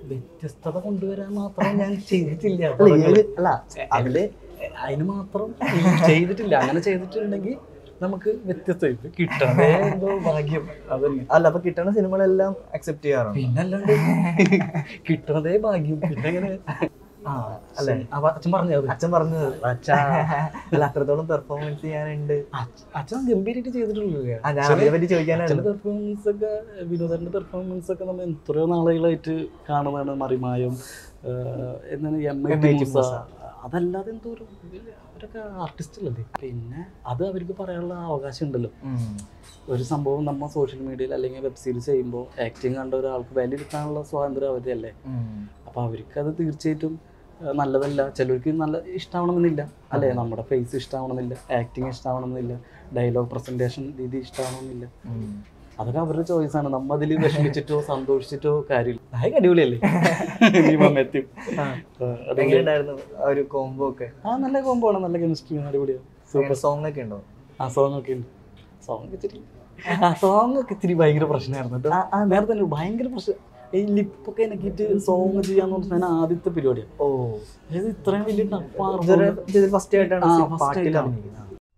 വ്യത്യസ്തത കൊണ്ടുവരാൻ മാത്രം ഞാൻ ചെയ്തിട്ടില്ല അല്ല, ഈ ഒരു- അല്ല അതില് അതിന് മാത്രം ചെയ്തിട്ടില്ല അങ്ങനെ ചെയ്തിട്ടുണ്ടെങ്കിൽ നമുക്ക് വ്യത്യസ്ത ഇത് കിട്ടണേ എന്തോ ഭാഗ്യം അതന്നെ അല്ല അപ്പൊ കിട്ടുന്ന സിനിമകളെല്ലാം അക്സെപ്റ്റ് ചെയ്യാറുണ്ട് പിന്നല്ലാണ്ട് കിട്ടണതേ ഭാഗ്യം പിന്നെ എങ്ങനെ ആ അല്ലേ അവ അച്ഛൻ പറഞ്ഞത് അച്ഛൻ പറഞ്ഞത് അച്ഛാ അല്ല അത്രത്തോളം പെർഫോമൻസ് ചെയ്യാനുണ്ട് അച്ഛ- അച്ഛൻ ഗംഭീരമായിട്ട് ചെയ്തിട്ടുള്ളൂ ആ, ഞാൻ അതിനെ പറ്റി ചോദിക്കാനാണ് ചില പെർഫോമൻസ് ഒക്കെ വിനോദന്റെ പെർഫോമൻസ് ഒക്കെ നമ്മൾ എത്രയോ നാളുകളായിട്ട് കാണുന്നതാണ് മറിമായം ആഹ് എന്താണ് എം ഐ ടി മൂസ അതല്ലാതെ എന്തോ ഒരു വലിയ- അവരൊക്കെ ആർട്ടിസ്റ്റ് അല്ലേ പിന്നെ അത് അവർക്ക് പറയാനുള്ള അവകാശം ഉണ്ടല്ലോ ഉം. ഒരു സംഭവം നമ്മൾ സോഷ്യൽ മീഡിയയിൽ അല്ലെങ്കിൽ വെബ് സീരീസ് ചെയ്യുമ്പോൾ ആക്ടിങ് കണ്ട ഒരാൾക്ക് വിലയിരുത്താനുള്ള സ്വാതന്ത്ര്യം അവരുടെ അല്ലേ ഉം. അപ്പോൾ അവർക്കത് തീർച്ചയായിട്ടും ആ, നല്ലതല്ല ചിലർക്ക് നല്ല ഇഷ്ടമാവണമെന്നില്ല അല്ലേ നമ്മുടെ ഫേസ് ഇഷ്ടമാവണമെന്നില്ല ആക്ടിങ് ഇഷ്ടമാവണമെന്നില്ല ഡയലോഗ് പ്രസന്റേഷൻ രീതി ഇഷ്ടമാവണമെന്നില്ല ഉം. അതൊക്കെ അവരുടെ ചോയ്സ് ആണ് നമ്മ അതിൽ വിഷമിച്ചിട്ടോ സന്തോഷിച്ചിട്ടോ കാര്യമില്ല നായക അടിപൊളിയല്ലേ നീ മാത്യു ആ. എങ്ങനെയുണ്ടായിരുന്നു ആ ഒരു കോംബോ ഒക്കെ ആ നല്ല കോമ്പോ ആണ് നല്ല കെമിസ്ട്രി അടിപൊളിയാണ് സൂപ്പർ സോങ് ഒക്കെ ഉണ്ടോ ആ സോങ് ഒക്കെ ഉണ്ട് സോങ് ഇച്ചിരി ആ സോങ് ഒക്കെ ഇത്തിരി ഭയങ്കര പ്രശ്നമായിരുന്നു കേട്ടോ ആ, ആ, നേരത്തെ തന്നെ ഭയങ്കര പ്രശ്നം ഈ ലിപ്പൊക്കെ എനിക്കിട്ട് സോങ് ചെയ്യാന്ന് പറഞ്ഞാൽ ആദ്യത്തെ പരിപാടിയാണ് ഓ അതായത് ഇത്രയും വലിയ ടപ്പാണ് ഫസ്റ്റ് ആയിട്ടാണ് ആ, സി- first പാട്ടിൽ ആയിട്ടാണ്. അഭിനയിക്കുന്നത്.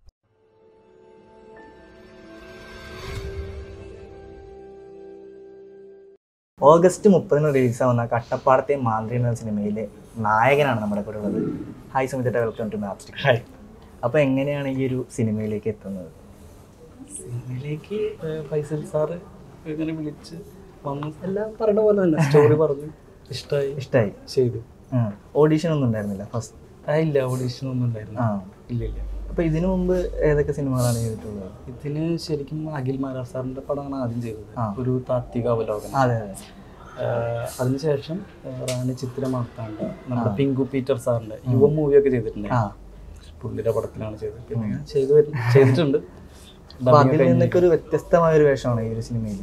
ഓഗസ്റ്റ് മുപ്പതിന് റിലീസ് ആവുന്ന കട്ടപ്പാടത്തെ മാന്ത്രി എന്ന സിനിമയിലെ നായകനാണ് നമ്മുടെ കൂടെ ഉള്ളത് hi Sumitha welcome to mapstick hi അപ്പൊ എങ്ങനെയാണ് ഈ ഒരു സിനിമയിലേക്ക് എത്തുന്നത് സിനിമയിലേക്ക് ഫൈസൽ സാറ് ഇങ്ങനെ വിളിച്ച് വന്നു എല്ലാം പറയുന്ന പോലെ തന്നെ സ്റ്റോറി പറഞ്ഞു ഇഷ്ടമായി ഇഷ്ടമായി ചെയ്തു ഓഡീഷൻ ഒന്നും ഉണ്ടായിരുന്നില്ല ഫസ്റ്റ് ആ ഇല്ല ഓഡീഷൻ ഒന്നും ഉണ്ടായിരുന്നു ആ ഇല്ല ഇല്ല അപ്പൊ ഇതിനു മുമ്പ് ഏതൊക്കെ സിനിമകളാണ് ചെയ്തിട്ടുള്ളത് ഇതിന് ശരിക്കും അഖിൽ മാരാർ സാറിന്റെ പടമാണ് ആദ്യം ചെയ്തത് ആ. ഒരു താത്വിക അവലോകനം അതെ അതെ ആഹ് അതിനുശേഷം ആഹ് റാണി ചിത്ര മാർത്താണ്ട നമ്മുടെ പിങ്കു പീറ്റർ സാറിന്റെ യുവ മൂവിയൊക്കെ ചെയ്തിട്ടുണ്ട് ആ പുള്ളിയുടെ പടത്തിലാണ് ചെയ്തത് പിന്നെ ഞാൻ ചെയ്തു വരു- ചെയ്തിട്ടുണ്ട് അപ്പൊ അതിൽ നിന്നൊക്കെ ഒരു വ്യത്യസ്തമായ ഒരു വേഷമാണ് ഈ ഒരു സിനിമയിൽ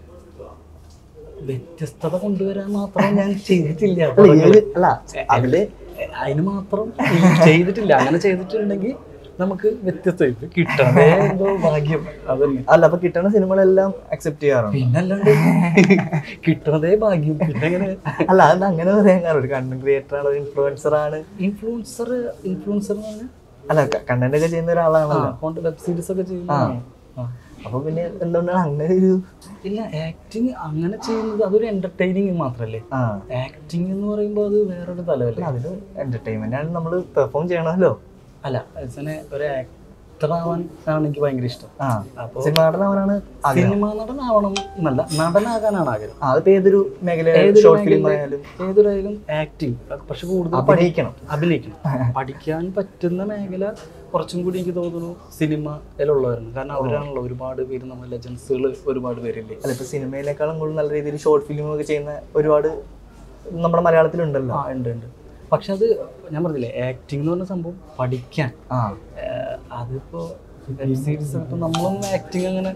വ്യത്യസ്തത കൊണ്ടുവരാൻ മാത്രം ഞാൻ ചെയ്തിട്ടില്ല അല്ല, ഈ ഒരു- അല്ല അതില് അതിന് മാത്രം ചെയ്തിട്ടില്ല അങ്ങനെ ചെയ്തിട്ടുണ്ടെങ്കിൽ നമുക്ക് വ്യത്യസ്ത ഇത് കിട്ടണേ എന്തോ ഭാഗ്യം അതന്നെ അല്ല അപ്പൊ കിട്ടുന്ന സിനിമകളെല്ലാം അക്സെപ്റ്റ് ചെയ്യാറുണ്ട് പിന്നല്ലാണ്ട് കിട്ടണതേ ഭാഗ്യം പിന്നെ എങ്ങനെ അല്ല അത് അങ്ങനെ പറയാൻ കാരണം ഒരു കണ്ടന്റ് ക്രിയേറ്റർ ആണ് ഒരു ഇൻഫ്ലുവൻസർ ആണ് ഇൻഫ്ലുവൻസർ ഇൻഫ്ലുവൻസർ എന്ന് പറഞ്ഞാൽ അല്ല കണ്ടന്റ് ഒക്കെ ചെയ്യുന്ന ഒരാളാണല്ലോ കൊണ്ട് വെബ് സീരീസ് ഒക്കെ ചെയ്യുന്നതാണ് ആ. അപ്പൊ പിന്നെ എന്തുകൊണ്ടാണ് അങ്ങനെ ഒരു ഇല്ല ആക്ടിങ് അങ്ങനെ ചെയ്യുന്നത് അതൊരു എന്റർടൈനിങ് മാത്രല്ലേ ആ ആക്ടിങ് എന്ന് പറയുമ്പോൾ അത് വേറൊരു തലമല്ലേ അതിന് എന്റർടൈൻമെന്റ് ആണ് നമ്മൾ പെർഫോം ചെയ്യണമല്ലോ അല്ല അതിനെ ഒരു ആക്ടർ ആവാൻ ആണ് എനിക്ക് ഭയങ്കര ഇഷ്ടം ആ അപ്പൊ സിനിമ നടനാവാനാണ് ആഗ്രഹം സിനിമ നടനാവണം എന്നല്ല നടനാകാനാണ് ആഗ്രഹം ആ അതിപ്പോ ഏതൊരു മേഖല ഏതൊരു ഷോർട്ട് ഫിലിം മേഖലയിൽ- ആയാലും ഏതൊരായാലും ആക്ടിങ് പക്ഷെ കൂടുതൽ പഠി- അഭിനയിക്കണം അഭിനയിക്കണം പഠിക്കാൻ പറ്റുന്ന മേഖല കുറച്ചും കൂടി എനിക്ക് തോന്നുന്നു സിനിമയിലുള്ളവരാണ് കാരണം അവരാണല്ലോ ഒരുപാട് പേര് നമ്മൾ ലെജൻസുകൾ ഒരുപാട് പേരില്ലേ അല്ല ഇപ്പൊ സിനിമയിലേക്കാളും കൂടുതൽ നല്ല രീതിയിൽ ഷോർട്ട് ഫിലിം ഒക്കെ ചെയ്യുന്ന ഒരുപാട് നമ്മുടെ മലയാളത്തിലുണ്ടല്ലോ ആ ഉണ്ട് ഉണ്ട് പക്ഷെ അത് ഞാൻ പറഞ്ഞില്ലേ ആക്ടിങ് എന്ന് പറഞ്ഞ സംഭവം പഠിക്കാൻ ആ ഏഹ് അതിപ്പോ വെബ് സീരീസ് ഇപ്പൊ നമ്മളൊന്നും ആക്ടിങ് അങ്ങനെ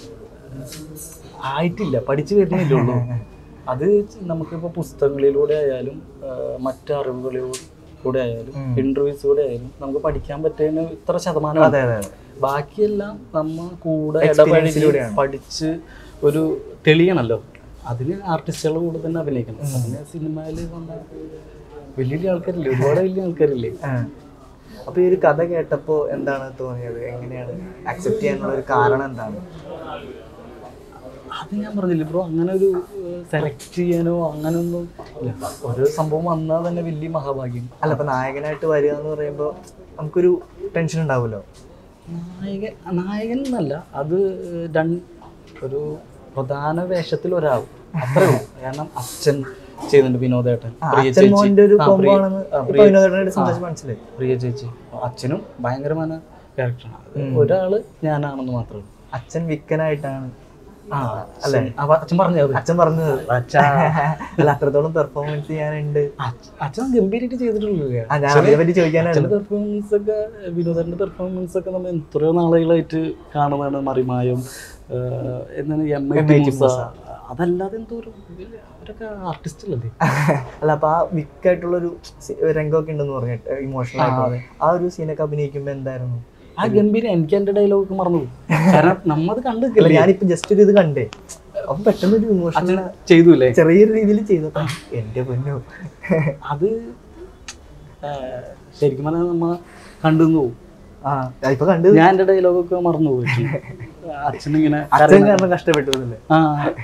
ആയിട്ടില്ല പഠിച്ചു വരുന്നില്ലേ ഉള്ളൂ അത് നമുക്കിപ്പോൾ പുസ്തകങ്ങളിലൂടെ ആയാലും ഏഹ് മറ്റ് അറിവുകളിലൂടെ ആയാലും ഉം. ഇന്റർവ്യൂസിലൂടെ ആയാലും നമുക്ക് പഠിക്കാൻ പറ്റുന്ന ഇത്ര ശതമാനം അതെ അതെ അതെ ബാക്കിയെല്ലാം നമ്മ കൂടെ Experience ഇടപഴകി ലൂടെയാണ്. പഠിച്ച് ഒരു തെളിയണല്ലോ അതിന് ആർട്ടിസ്റ്റുകൾ കൂടെ തന്നെ അഭിനയിക്കണം അതിന് സിനിമയിൽ വന്ന വലിയ വലിയ ആൾക്കാരില്ലേ ഒരുപാട് വലിയ ആൾക്കാരില്ലേ ആ. അപ്പൊ ഈ ഒരു കഥ കേട്ടപ്പോ എന്താണ് തോന്നിയത് എങ്ങനെയാണ് അക്സെപ്റ്റ് ചെയ്യാനുള്ള ഒരു കാരണം എന്താണ് അത് ഞാൻ പറഞ്ഞില്ലേ ബ്രോ അങ്ങനെ ഒരു സെലക്ട് ചെയ്യാനോ അങ്ങനൊന്നും ഇല്ല ഒരു സംഭവം വന്നാൽ തന്നെ വലിയ മഹാഭാഗ്യം അല്ല ഇപ്പൊ നായകനായിട്ട് വരിക എന്ന് പറയുമ്പോ നമുക്കൊരു ടെൻഷൻ ഉണ്ടാവുമല്ലോ നായകൻ നായകൻ എന്നല്ല അത് രണ്ട് ഒരു പ്രധാന വേഷത്തിൽ ഒരാളും അത്രേ ഉള്ളൂ കാരണം അച്ഛൻ ചെയ്യുന്നുണ്ട് വിനോദേട്ടൻ ആ, പ്രിയ അച്ഛൻ ചേച്ചി മോന്റെ ഒരു ആ, കോംബോ പ്രിയ- ആണെന്ന് ആ, ഇപ്പൊ പ്രിയ- വിനോദനായിട്ട് സംസാരിച്ച് മനസ്സിലായി പ്രിയ ചേച്ചി അച്ഛനും ഭയങ്കരമായ ക്യാരക്ടറാണ് ഒരാള് ഞാനാണെന്ന് മാത്രമേ ഉള്ളൂ അച്ഛൻ വിക്കനായിട്ടാണ് ആ അല്ലേ? അപ്പൊ അച്ഛൻ പറഞ്ഞത് അച്ഛൻ പറഞ്ഞത് അച്ഛാ അല്ല അത്രത്തോളം പെർഫോമൻസ് ചെയ്യാനുണ്ട് അച്ഛ- അച്ഛൻ ഗംഭീരമായിട്ട് ചെയ്തിട്ടുള്ളൂ ആ ഞാൻ അതിനെ പറ്റി ചോദിക്കാനാണ് ചില പെർഫോമൻസ് ഒക്കെ വിനോദന്റെ പെർഫോമൻസ് ഒക്കെ നമ്മൾ എത്രയോ നാളുകളായിട്ട് കാണുന്നതാണ് മറിമായം ആഹ് എന്താണ് എം ഐ ടി മൂസ അതല്ലാതെ എന്തോ ഒരു വലിയ- അവരൊക്കെ ആർട്ടിസ്റ്റുകളല്ലേ അല്ല അപ്പൊ ആ വിക്കായിട്ടുള്ള ഒരു രംഗമൊക്കെ ഉണ്ടെന്ന് പറഞ്ഞിട്ട് ഇമോഷണൽ ആയിട്ട് ആ ഒരു സീനൊക്കെ അഭിനയിക്കുമ്പോ എന്തായിരുന്നു ആ ഗംഭീരം എനിക്ക് എന്റെ ഡയലോഗ് ഒക്കെ മറന്നു പോകും. കാരണം നമ്മത് കണ്ടു അല്ല ഞാനിപ്പോ ജസ്റ്റ് ഒരു ഇത് കണ്ടേ അപ്പൊ പെട്ടെന്ന് ഒരു ഇമോഷണൽ ചെയ്തു അല്ലേ ചെറിയൊരു രീതിയിൽ ചെയ്തതാ എന്റെ പൊന്നു അത് ആ, ശരിക്കും പറഞ്ഞാൽ നമ്മ കണ്ടു പോകും ആ ഇപ്പൊ കണ്ടു ഞാൻ എൻ്റെ ഡയലോഗൊക്കെ മറന്നു പോയി അച്ഛനിങ്ങനെ അച്ഛൻ കാരണം കഷ്ടപ്പെട്ടു എന്നല്ലേ ആ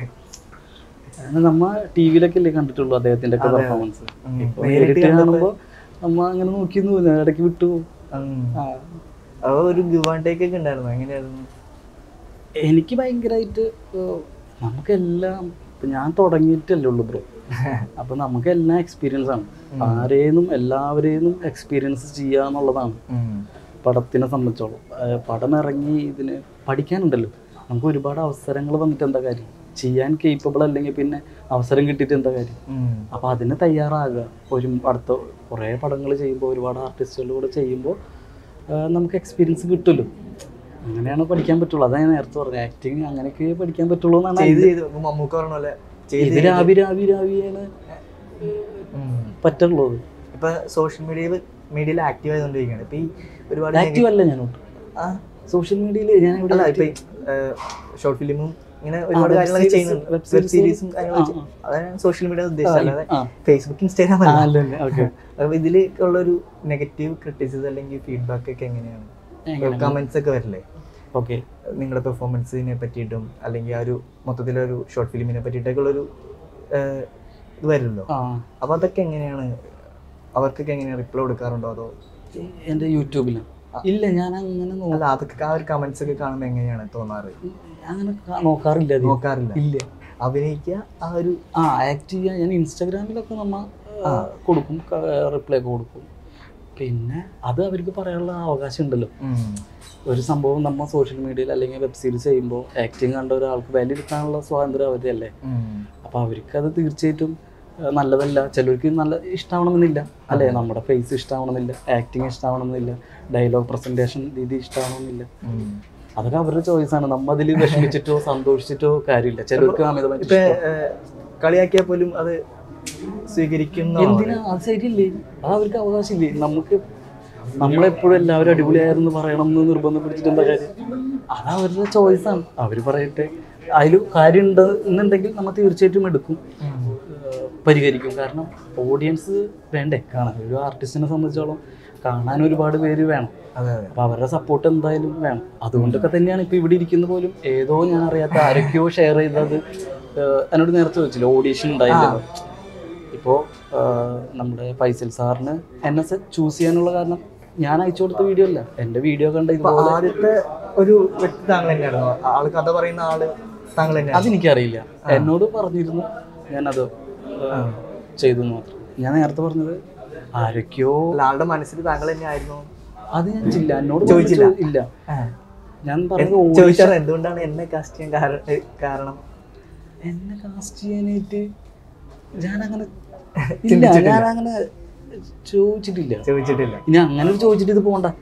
അങ്ങനെ നമ്മ ടി വിയിലൊക്കെ അല്ലേ കണ്ടിട്ടുള്ളൂ അദ്ദേഹത്തിന്റെ ഒക്കെ പെർഫോമൻസ് ഉം. ഇപ്പൊ നേരിട്ട് നേരിട്ട് കാണുമ്പോ നമ്മ അങ്ങനെ നോക്കി പോകുന്നു ഇടയ്ക്ക് വിട്ടു പോകും. ഉം. ആ. അപ്പൊ ഒരു ഗിവ് ആൻഡ് ടേക്ക് ഒക്കെ ഉണ്ടായിരുന്നു എങ്ങനെയായിരുന്നു എനിക്ക് ഭയങ്കരമായിട്ട് നമുക്കെല്ലാം ഇപ്പൊ ഞാൻ തുടങ്ങിയിട്ടല്ലേ ഉള്ളൂ ബ്രോ അപ്പൊ നമുക്ക് എല്ലാം എക്സ്പീരിയൻസ് ആണ് ആരേന്നും എല്ലാവരേന്നും എക്സ്പീരിയൻസ് ചെയ്യുക എന്നുള്ളതാണ് ഉം. പടത്തിനെ സംബന്ധിച്ചോളം ആ, പടം ഇറങ്ങി ഇതിന് പഠിക്കാനുണ്ടല്ലോ നമുക്ക് ഒരുപാട് അവസരങ്ങൾ വന്നിട്ട് എന്താ കാര്യം ചെയ്യാൻ കേപ്പബിൾ അല്ലെങ്കിൽ പിന്നെ അവസരം കിട്ടിയിട്ട് എന്താ കാര്യം ഉം. അപ്പോൾ അതിന് തയ്യാറാകുക ഒരു അടുത്ത കുറേ പടങ്ങൾ ചെയ്യുമ്പോൾ ഒരുപാട് ആർട്ടിസ്റ്റുകളുടെ കൂടെ ചെയ്യുമ്പോൾ നമുക്ക് എക്സ്പീരിയൻസ് കിട്ടുമല്ലോ അങ്ങനെയാണ് പഠിക്കാൻ പറ്റുള്ളൂ അതാണ് ഞാൻ നേരത്തെ പറഞ്ഞത് ആക്ടിങ് അങ്ങനെയൊക്കെ പഠിക്കാൻ പറ്റുള്ളൂ എന്നാണ് ചെയ്ത് ചെയ്ത് ഇപ്പൊ മമ്മൂക്ക പറഞ്ഞ പോലെ ചെയ്ത് ഇത് രാവി രാവി രാവിയാണ് ഉം. പറ്റുള്ളത് ഇപ്പൊ സോഷ്യൽ മീഡിയയിൽ മീഡിയയിൽ ആക്റ്റീവ് ആയതുകൊണ്ടിരിക്കുകയാണ് ഇപ്പൊ ഈ ഒരുപാട് ആക്റ്റീവ് അല്ല ഞാനോട്ട് ആ, സോഷ്യൽ മീഡിയയിൽ ഞാൻ ഇവിടെ അല്ല ഇപ്പൊ ഷോർട്ട് ഫിലിമും ഇങ്ങനെ ഒരുപാട് web കാര്യങ്ങളൊക്കെ series, ചെയ്യുന്നുണ്ട് web വെബ് series, സീരീസും ആ, കാര്യങ്ങളൊക്കെ ആ. അതാണ് സോഷ്യൽ മീഡിയ ഉദ്ദേശിച്ചത് അല്ലാതെ ആ. ഫേസ്ബുക്ക് ഇൻസ്റ്റാഗ്രാം ആ, അല്ല അല്ല അല്ല ഓക്കെ അപ്പൊ ഇതില് ഉള്ളൊരു നെഗറ്റീവ് ക്രിറ്റിസിസം അല്ലെങ്കിൽ ഫീഡ്ബാക്ക് ഒക്കെ എങ്ങനെയാണ് കമന്റ്സ് ഒക്കെ വരില്ലേ ഓക്കെ നിങ്ങളുടെ പെർഫോമൻസിനെ പറ്റിയിട്ടും അല്ലെങ്കിൽ ആ ഒരു മൊത്തത്തിലൊരു ഷോർട്ട് ഫിലിമിനെ പറ്റിയിട്ടൊക്കെ ഉള്ളൊരു ഏഹ്, ഇത് വരുമല്ലോ ആ അപ്പൊ അതൊക്കെ എങ്ങനെയാണ് അവർക്കൊക്കെ എങ്ങനെയാണ് റിപ്ലൈ കൊടുക്കാറുണ്ടോ അതോ എൻ്റെ യൂട്യൂബിലാണ് ഇല്ല ഞാൻ അങ്ങനെ നോ- അല്ല അതൊക്കെ ആ ഒരു കമന്റ്സ് ഒക്കെ കാണുമ്പോൾ എങ്ങനെയാണ് തോന്നാറ് അങ്ങനെ കാ- നോക്കാറില്ല അധികം. നോക്കാറില്ല ഇല്ല അഭിനയിക്കുക ആ ഒരു ആ ആക്ട് ചെയ്യാൻ ഞാൻ ഇൻസ്റ്റാഗ്രാമിലൊക്കെ നമ്മ ആ, കൊടുക്കും റിപ്ലൈ ഒക്കെ കൊടുക്കും പിന്നെ അത് അവർക്ക് പറയാനുള്ള അവകാശം ഉണ്ടല്ലോ ഉം, ഒരു സംഭവം നമ്മൾ സോഷ്യൽ മീഡിയയിൽ അല്ലെങ്കിൽ വെബ് സീരീസ് ചെയ്യുമ്പോൾ ആക്ടിങ് കണ്ട ഒരാൾക്ക് വിലയിരുത്താനുള്ള സ്വാതന്ത്ര്യം അവരല്ലേ ഉം. അപ്പോൾ അവർക്ക് അത് തീർച്ചയായിട്ടും ആ, നല്ലതല്ല ചിലർക്ക് നല്ല ഇഷ്ടമാവണമെന്നില്ല അല്ലേ നമ്മുടെ ഫേസ് ഇഷ്ടമാവണമെന്നില്ല ആക്ടിങ് ഇഷ്ടമാവണമെന്നില്ല ഡയലോഗ് പ്രസൻറ്റേഷൻ രീതി ഇഷ്ടമാവണമെന്നില്ല ഉം. അതൊക്കെ അവരുടെ ചോയ്സാണ് നമ്മ അതിൽ വിഷമിച്ചിട്ടോ സന്തോഷിച്ചിട്ടോ കാര്യമില്ല ചിലർക്ക് അമിതമായിട്ട് ഇപ്പൊ ഏഹ്, കളിയാക്കിയാൽ പോലും അത് സ്വീകരിക്കുന്ന എന്തിനാ അത് ശരിയല്ലേ അത് അവർക്ക് അവകാശമില്ലേ നമുക്ക് നമ്മളെപ്പോഴും എല്ലാവരും അടിപൊളിയായിരുന്നു പറയണം എന്ന് നിർബന്ധം പിടിച്ചിട്ട് എന്താ കാര്യം അത് അവരുടെ ചോയ്സാണ് അവർ പറയട്ടെ അതിൽ കാര്യം ഉണ്ട് എന്നുണ്ടെങ്കിൽ നമ്മൾ തീർച്ചയായിട്ടും എടുക്കും ഏഹ് പരിഹരിക്കും കാരണം ഓഡിയൻസ് വേണ്ടേ കാണാൻ ഒരു ആർട്ടിസ്റ്റിനെ സംബന്ധിച്ചോളം കാണാൻ ഒരുപാട് പേര് വേണം അതെ അതെ അപ്പോൾ അവരുടെ സപ്പോർട്ട് എന്തായാലും വേണം അതുകൊണ്ടൊക്കെ തന്നെയാണ് ഇപ്പോൾ ഇവിടെ ഇരിക്കുന്ന പോലും ഏതോ ഞാൻ അറിയാത്ത ആരൊക്കെയോ ഷെയർ ചെയ്തത് ഏഹ് എന്നോട് നേരത്തെ ചോദിച്ചില്ല ഓഡീഷൻ ഉണ്ടായില്ലല്ലോ ഇപ്പോൾ നമ്മുടെ ഫൈസൽ സാറിന് എന്നെ ചൂസ് ചെയ്യാനുള്ള കാരണം ഞാൻ അയച്ചു കൊടുത്ത വീഡിയോ അല്ല എൻ്റെ വീഡിയോ കണ്ട അപ്പൊ ഇതുപോലെ ആദ്യത്തെ ഒരു വ്യക്തി താങ്കൾ തന്നെയായിരുന്നു ആള് കഥ പറയുന്ന ആള് താങ്കൾ തന്നെയാണ് അതെനിക്കറിയില്ല എന്നോട് പറഞ്ഞിരുന്നു ഞാനത് ഏഹ്, ചെയ്തു എന്ന് മാത്രം ഞാൻ നേരത്തെ പറഞ്ഞത് ആരൊക്കെയോ ആളുടെ മനസ്സിൽ താങ്കൾ തന്നെയായിരുന്നു അത് ഞാൻ ചില്ല എന്നോട് ചോദിച്ചില്ല? പറഞ്ഞിട്ട് ഇല്ല ഞാൻ പറഞ്ഞത് audition- ചോദിച്ചാൽ എന്തുകൊണ്ടാണ് എന്നെ കാസ്റ്റ് ചെയ്യാൻ കാര- ഏ, കാരണം എന്നെ കാസ്റ്റ് ചെയ്യാനായിട്ട് ഞാൻ അങ്ങനെ ഇല്ല ഞാൻ അങ്ങനെ ചോദിച്ചിട്ടില്ല ചോദിച്ചിട്ടില്ല ഇനി അങ്ങനെ ഒരു ചോദിച്ചിട്ട് ഇത് പോണ്ട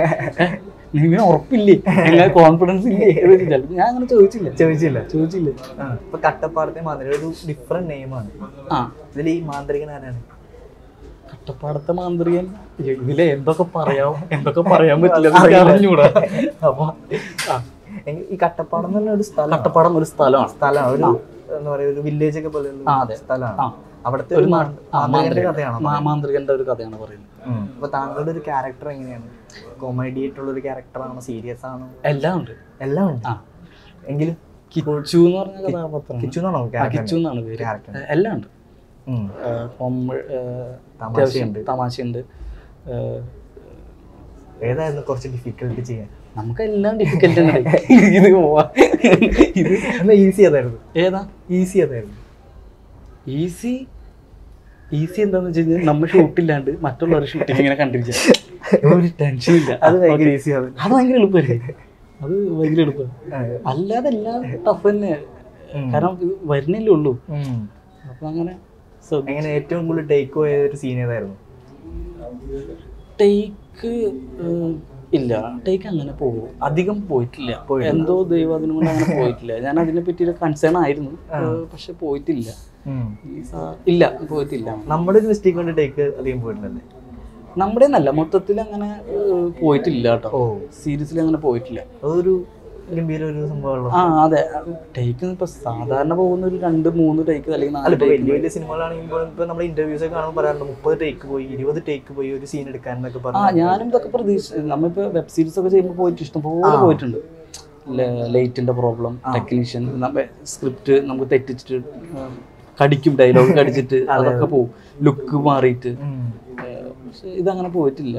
നിങ്ങൾ ഉറപ്പില്ലേ എങ്ങനെ കോൺഫിഡൻസ് ഇല്ലേ എന്ന് ചോദിച്ചാൽ ഞാൻ അങ്ങനെ ചോദിച്ചില്ല ചോദിച്ചില്ല ചോദിച്ചില്ല ആ, ഇപ്പൊ കട്ടപ്പാടത്തെ മാന്ത്രിക ഒരു ഡിഫറെന്റ് നെയിമാണ് ആ ഇതിൽ ഈ മാന്ത്രികൻ ആരാണ് കട്ടപ്പാടത്തെ മാന്ത്രികൻ ഇതിലെ എന്തൊക്കെ പറയാം എന്തൊക്കെ പറയാൻ പറ്റില്ല എന്ന് എനിക്ക് അറിഞ്ഞൂടാ അപ്പൊ ആ, എങ്കിൽ ഈ കട്ടപ്പാടം എന്ന് പറഞ്ഞ ഒരു സ്ഥലം കട്ടപ്പാടം ഒരു സ്ഥലമാണ് സ്ഥലമാണ് ഒരു എന്താ പറയാ ഒരു വില്ലേജ് ഒക്കെ പോലെ ആ, അതെ. സ്ഥലമാണ് ആ. അവിടുത്തെ ഒരു ഒരു മാ- ആ, മാന്ത്രികന്റെ മാന്ത്രികൻ. കഥയാണോ മാ- മാന്ത്രികന്റെ ഒരു കഥയാണ് പറയുന്നത് ഉം. അപ്പൊ താങ്കളുടെ ഒരു ക്യാരക്ടർ എങ്ങനെയാണ് കോമഡി ആയിട്ടുള്ള ഒരു ക്യാരക്ടറാണോ സീരിയസ് ആണോ എല്ലാം ഉണ്ട് എല്ലാം ഉണ്ട് ആ എങ്കിലും കിച്ചു എന്ന് പറഞ്ഞ കഥാപാത്രം കിച്ചു എന്നാണോ ആ, ക്യാരക്ടർ കിച്ചു എന്നാണ് പേര് Character. ഏ, എല്ലാം ഉണ്ട് ഏഹ് കോമ- ഏഹ് അത്യാവശ്യം തമാശയുണ്ട് തമാശയുണ്ട് ഏഹ് ഏതായിരുന്നു കുറച്ച് ഡിഫിക്കൽട്ട് ചെയ്യാൻ നമുക്കെല്ലാം ഡിഫിക്കൽട്ട് ഇത് പോവാ ഇത് എന്നാ ഈസി അതായിരുന്നു ഏതാ ഈസി അതായിരുന്നു ഈസി ഈസി എന്താന്ന് വെച്ച് കഴിഞ്ഞാൽ നമ്മൾ ഷൂട്ടില്ലാണ്ട് മറ്റുള്ളവർ ഷൂട്ടിങ് ഇങ്ങനെ കണ്ടിരിക്കുക ഒരു ടെൻഷൻ ഇല്ല അത് ഭയങ്കര ഈസി ആണ് അത് ഭയങ്കര എളുപ്പമല്ലേ അത് ഭയങ്കര എളുപ്പമാണ് അല്ലാതെ എല്ലാം ടഫ് തന്നെ ഉം. കാരണം ഇത് വരുന്നില്ലേ ഉള്ളൂ ഉം. അപ്പൊ അങ്ങനെ ശ്രദ്ധ- എങ്ങനെ ഏറ്റവും കൂടുതൽ ടേക്ക് പോയ ഒരു സീൻ ഏതായിരുന്നു ടേക്ക് ഇല്ല ടേക്ക് അങ്ങനെ പോകും അധികം പോയിട്ടില്ല എന്തോ ദൈവം അതിനുകൊണ്ട് അങ്ങനെ പോയിട്ടില്ല ഞാൻ അതിനെ പറ്റി കൺസേൺ ആയിരുന്നു ഏഹ് പക്ഷെ പോയിട്ടില്ല ഈ സാ- ഇല്ല പോയിട്ടില്ല നമ്മുടെ ഒരു മിസ്റ്റേക്ക് കൊണ്ട് ടേക്ക് അധികം പോയിട്ടുണ്ടല്ലേ നമ്മുടെ നല്ല മൊത്തത്തിൽ അങ്ങനെ ഏഹ് പോയിട്ടില്ല കേട്ടോ ഓ സീരീസിൽ അങ്ങനെ പോയിട്ടില്ല അതൊരു ഗംഭീര ഒരു സംഭവമുള്ളൂ ആ അതെ ടേക്ക് ഇപ്പൊ സാധാരണ പോകുന്ന ഒരു രണ്ട് മൂന്ന് ടേക്ക് അല്ലെങ്കിൽ അല്ല നാല് ഇപ്പൊ ടേക്ക് വലിയ വലിയ സിനിമകളാണെങ്കിൽ ഇപ്പോൾ ഇപ്പൊ നമ്മൾ ഇന്റർവ്യൂസ് ഒക്കെ കാണുമ്പോൾ പറയാറുണ്ട് മുപ്പത് ടേക്ക് പോയി ഇരുപത് ടേക്ക് പോയി ഒരു സീൻ എടുക്കാൻ എന്നൊക്കെ ആ പറഞ്ഞു ഞാനും ഇതൊക്കെ പ്രതീക്ഷ നമ്മളിപ്പോ വെബ് സീരീസ് ഒക്കെ ചെയ്യുമ്പോൾ പോയിട്ട് ഇഷ്ടംപോലെ പോയിട്ടുണ്ട് ലൈറ്റിന്റെ പ്രോബ്ലം ടെക്നീഷ്യൻ സ്ക്രിപ്റ്റ് നമുക്ക് തെറ്റിച്ചിട്ട് ആ, കടിക്കും ഡയലോഗ് കടിച്ചിട്ട് അതൊക്കെ പോകും ലുക്ക് മാറിയിട്ട് ഏഹ്, പക്ഷെ ഇതങ്ങനെ പോയിട്ടില്ല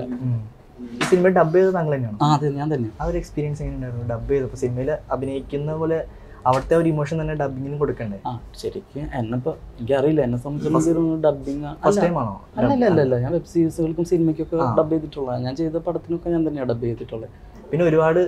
ഈ സിനിമ ഡബ് ചെയ്തത് താങ്കൾ തന്നെയാണ് ആ അതെ ഞാൻ തന്നെ ആ ഒരു എക്സ്പീരിയൻസ് എങ്ങനെ ഉണ്ടായിരുന്നു ഡബ് ചെയ്തപ്പോൾ സിനിമയിൽ അഭിനയിക്കുന്ന പോലെ അവിടുത്തെ ഒരു ഇമോഷൻ തന്നെ ഡബിങ്ങിനും കൊടുക്കണ്ടേ ആ ശരിക്കും എന്നെപ്പോ എനിക്കറിയില്ല എന്നെ സംബന്ധിച്ചിടത്തോളം ഡബിങ് ഫസ്റ്റ് ടൈം ആണോ അല്ല അല്ല അല്ല അല്ല ഞാൻ വെബ് സീരീസുകൾക്കും സിനിമയ്ക്കൊക്കെ ഡബ് ചെയ്തിട്ടുള്ള ഞാൻ ചെയ്ത പടത്തിനൊക്കെ ഞാൻ തന്നെയാണ് ഡബ് ചെയ്തിട്ടുള്ളത് പിന്നെ ഒരുപാട്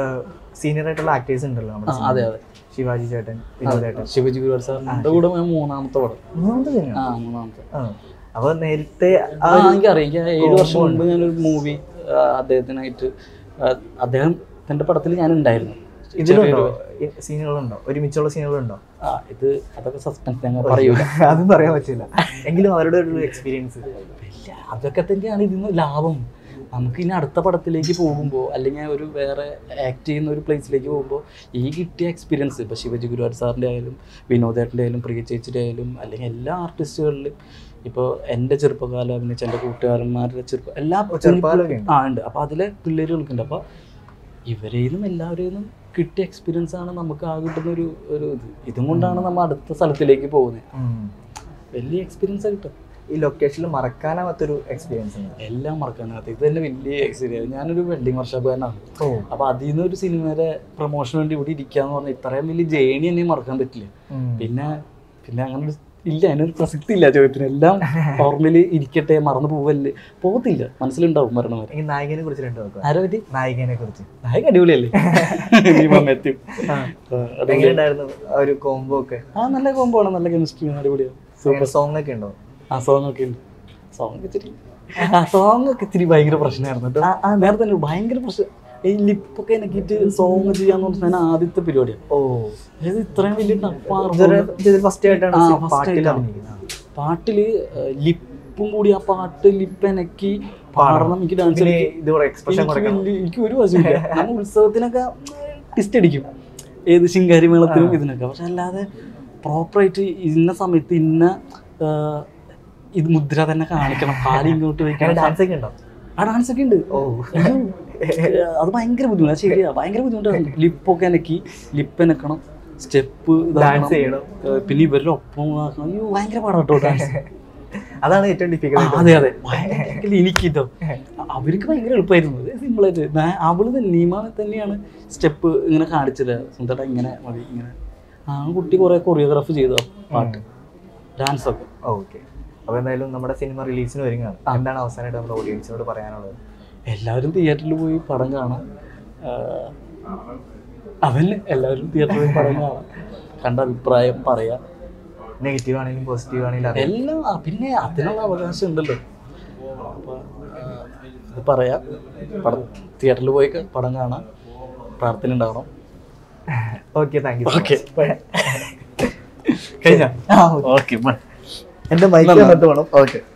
സീനിയർ ആയിട്ടുള്ള ആക്ടേഴ്സ് ഉണ്ടല്ലോ നമ്മുടെ ആ അതെ അതെ ശിവാജി ചേട്ടൻ വിനോദ് ചേട്ടൻ ശിവജി ഗുരുവാർ സാറിന്റെ കൂടെ ഞാൻ മൂന്നാമത്തെ പടം മൂന്നാമത് തന്നെയാണ് ആ മൂന്നാമത്തെ ആ. അപ്പൊ നേരത്തെ ആ എനിക്കറിയാം എനിക്ക് ഏഴ് വർഷം മുമ്പ് ഞാനൊരു മൂവി അദ്ദേഹത്തിനായിട്ട് ആ, അദ്ദേഹം തന്റെ പടത്തിൽ ഞാൻ ഉണ്ടായിരുന്നു ഇതിലുണ്ടോ സീനുകളുണ്ടോ ഒരുമിച്ചുള്ള സീനുകളുണ്ടോ ആ ഇത് അതൊക്കെ സസ്പെൻസ് ഞങ്ങൾ പറയൂല അതും പറയാൻ പറ്റില്ല എങ്കിലും അവരുടെ ഒരു എക്സ്പീരിയൻസ് ഇല്ല അതൊക്കെ തന്നെയാണ് ഇതിന്ന് ലാഭം നമുക്ക് ഇനി അടുത്ത പടത്തിലേക്ക് പോകുമ്പോൾ അല്ലെങ്കിൽ ഒരു വേറെ ആക്ട് ചെയ്യുന്ന ഒരു പ്ലേസിലേക്ക് പോകുമ്പോൾ ഈ കിട്ടിയ എക്സ്പീരിയൻസ് ഇപ്പോൾ ശിവജി ഗുരുവാർ സാറിൻ്റെ ആയാലും വിനോദേട്ടൻ്റെ ആയാലും പ്രിയ ചേച്ചിയുടെ ആയാലും അല്ലെങ്കിൽ എല്ലാ ആർട്ടിസ്റ്റുകളിലും ഇപ്പോൾ എൻ്റെ ചെറുപ്പകാലം അഭിനയിച്ച എൻ്റെ കൂട്ടുകാരന്മാരുടെ ചെറുപ്പം എല്ലാ ചെറുപ്പകാലമൊക്കെ ഉണ്ട്. ആ ഉണ്ട് അപ്പോൾ അതിലെ പിള്ളേരുകൾക്കുണ്ട് അപ്പോൾ ഇവരെയിൽ നിന്നും എല്ലാവരെയും നിന്നും കിട്ടിയ എക്സ്പീരിയൻസ് ആണ് നമുക്ക് ആ കിട്ടുന്ന ഒരു ഒരു ഇത് ഇതും കൊണ്ടാണ് നമ്മൾ അടുത്ത സ്ഥലത്തിലേക്ക് പോകുന്നത് വലിയ എക്സ്പീരിയൻസ് കിട്ടും ഈ ലൊക്കേഷനിൽ മറക്കാനാവാത്തൊരു എക്സ്പീരിയൻസ് ഉണ്ട് എല്ലാം മറക്കാനകത്ത് ഇത് തന്നെ വലിയ എക്സ്പീരിയൻസ് ഞാനൊരു വെഡിങ് വർഷക്കാരനാണ് ഓ അപ്പോൾ അതിൽ നിന്ന് ഒരു സിനിമയുടെ പ്രൊമോഷന് വേണ്ടി ഇവിടെ ഇരിക്കാന്ന് പറഞ്ഞാൽ ഇത്രയും വലിയ ജേണി എന്നെ മറക്കാൻ പറ്റില്ല പിന്നെ പിന്നെ അങ്ങനെ ഒരു ഇല്ല അതിനൊരു പ്രസക്തി ഇല്ല ചോദ്യത്തിന് എല്ലാം ഓർമ്മയിൽ ഇരിക്കട്ടെ മറന്നു പോവല്ലേ പോകത്തില്ല മനസ്സിലുണ്ടാവും മരണം വരെ എനിക്ക് നായികനെ കുറിച്ച് രണ്ട് നോക്കുക ആരെ പറ്റി നായികനെ കുറിച്ച് നായക അടിപൊളിയല്ലേ നീ മെത്യു എങ്ങനെയുണ്ടായിരുന്നു ആ ഒരു കോംബോ ഒക്കെ ആ നല്ല കോമ്പോ ആണ് നല്ല കെമിസ്ട്രി അടിപൊളിയാണ് സൂപ്പർ സോങ് ഒക്കെ ഉണ്ടോ ആ സോങ് ഒക്കെ ഉണ്ട് സോങ് ഒക്കെ ഇച്ചിരി ആ സോങ് ഒക്കെ ഇത്തിരി ഭയങ്കര പ്രശ്നമായിരുന്നു കേട്ടോ ആ നേരത്തെ തന്നെ ഭയങ്കര പ്രശ്നം ഈ ലിപ്പൊക്കെ എനിക്കിട്ട് സോങ് ചെയ്യാന്ന് പറഞ്ഞാൽ ആദ്യത്തെ പരിപാടിയാണ് ഓ അതായത് ഇത്രയും വലിയ ടഫാണ് ഫസ്റ്റ് ആയിട്ടാണ് ആ, സി- first പാട്ടിൽ ആയിട്ടാണ്. അഭിനയിക്കുന്നത് പാട്ടില് ലിപ്പും കൂടി ആ പാട്ട് ലിപ്പ് എനക്കി പാടണം എനിക്ക് ഡാൻസ് പിന്നെ ഇതുകൂടെ എക്സ്പ്രഷൻ കൊടുക്കണം എനിക്ക് ഒരു വശമില്ല നമ്മൾ ഉത്സവത്തിനൊക്കെ ടിസ്റ്റ് അടിക്കും ഏത് ശിങ്കാരി മേളത്തിനും ഇതിനൊക്കെ പക്ഷെ അല്ലാതെ പ്രോപ്പറായിട്ട് ഇന്ന സമയത്ത് ഇന്ന ആ, ഇത് മുദ്ര തന്നെ കാണിക്കണം കാലി ഇങ്ങോട്ട് അങ്ങനെ വയ്ക്കണം ഡാൻസ് ഒക്കെ ഉണ്ടോ ആ ഡാൻസ് ഒക്കെ ഉണ്ട് ഓ അയ്യോ, അത് ഭയങ്കര ബുദ്ധിമുട്ടാണ് ശരിയാ ഭയങ്കര ബുദ്ധിമുട്ടാണ് ലിപ്പൊക്കെ എനക്കി ലിപ്പ് എനക്കണം സ്റ്റെപ്പ് ഡാൻസ് ചെയ്യണം പിന്നെ ഇവരുടെ ഒപ്പം ആക്കണം. അയ്യോ ഭയങ്കര പാടാട്ടോ ഡാൻസ് അതാണ് ഏറ്റവും ആ, ഡിഫിക്കൽട്ട് അതെ അതെ ഭയങ്കര എനിക്കിതോ അവർക്ക് ഭയങ്കര എളുപ്പമായിരുന്നു സിമ്പിളായിട്ട് ഞാൻ- അവള് തന്നെ നീമ തന്നെയാണ് സ്റ്റെപ്പ് ഇങ്ങനെ കാണിച്ചത് സ്വന്തം ഇങ്ങനെ മതി ഇങ്ങനെ ആ കുട്ടി കുറെ കൊറിയോഗ്രാഫ് ചെയ്തു ആ പാട്ട് ഡാൻസ് ഒക്കെ ഓക്കെ അപ്പോൾ എന്തായാലും നമ്മുടെ സിനിമ റിലീസിന് വരുന്നതാണ് എന്താണ് അവസാനമായിട്ട് നമ്മുടെ ഓഡിയൻസിനോട് പറയാനുള്ളത് എല്ലാവരും തിയേറ്ററിൽ പോയി പടം കാണാം ആഹ് അതന്നെ എല്ലാവരും തിയേറ്ററിൽ പോയി പടം കാണാം കണ്ട അഭിപ്രായം പറയാം നെഗറ്റീവ് ആണെങ്കിലും പോസിറ്റീവ് ആണെങ്കിലും അറിയാം എല്ലാം ആ, പിന്നെ അതിനുള്ള അവകാശം ഉണ്ടല്ലോ അപ്പോൾ ഇത് പറയാം പടം തിയേറ്ററിൽ പോയി ക- പടം കാണാം പ്രാർത്ഥന ഉണ്ടാവണം ഓക്കെ താങ്ക് യു ഓക്കെ കഴിഞ്ഞ ഓക്കെ എൻ്റെ മൈക്ക് വേണം ഓക്കെ